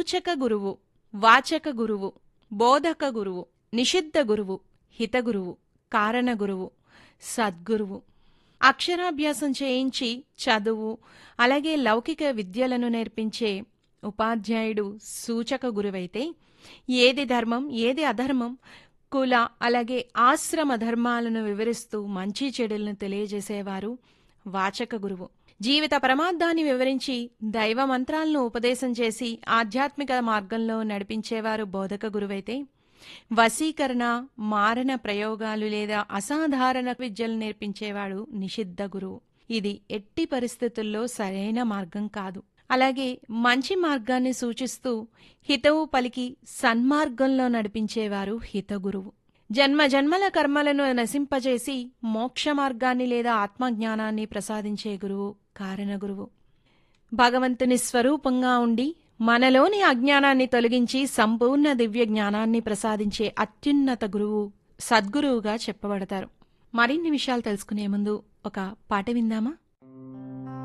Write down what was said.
సూచక గురువు వాచక గురువు బోధక గురువు నిషిద్ధ గురువు హిత గురువు కారణ గురువు సద్గురువు అక్షరాభ్యాసం చేయించి చదువు అలాగే లౌకిక విద్యలను నేర్పించే ఉపాధ్యాయుడు సూచక గురువైతే ఏది ధర్మం ఏది అధర్మం కుల అలాగే ఆశ్రమ ధర్మాలను వివరిస్తూ మంచి చెడులను తెలియజేసేవారు వాచక గురువు జీవిత ప్రమాదాన్ని వివరించి దైవ మంత్రాలను ఉపదేశం చేసి ఆధ్యాత్మిక మార్గంలో నడిపించేవారు బోధక గురువైతే వశీకరణ మారణ ప్రయోగాలు లేదా అసాధారణ విద్యలు నేర్పించేవాడు నిషిద్ధ గురువు ఇది ఎట్టి పరిస్థితుల్లో సరైన మార్గం కాదు అలాగే మంచి మార్గాన్ని సూచిస్తూ హితవు పలికి సన్మార్గంలో నడిపించేవారు హితగురువు జన్మ జన్మల కర్మలను నశింపజేసి మోక్ష మార్గాన్ని లేదా ఆత్మజ్ఞానాన్ని ప్రసాదించే గురువు కారణ గురువు భగవంతుని స్వరూపంగా ఉండి మనలోని అజ్ఞానాన్ని తొలగించి సంపూర్ణ దివ్య జ్ఞానాన్ని ప్రసాదించే అత్యున్నత గురువు సద్గురువుగా చెప్పబడతారు మరిన్ని విషయాలు తెలుసుకునే ముందు ఒక పాట విందామా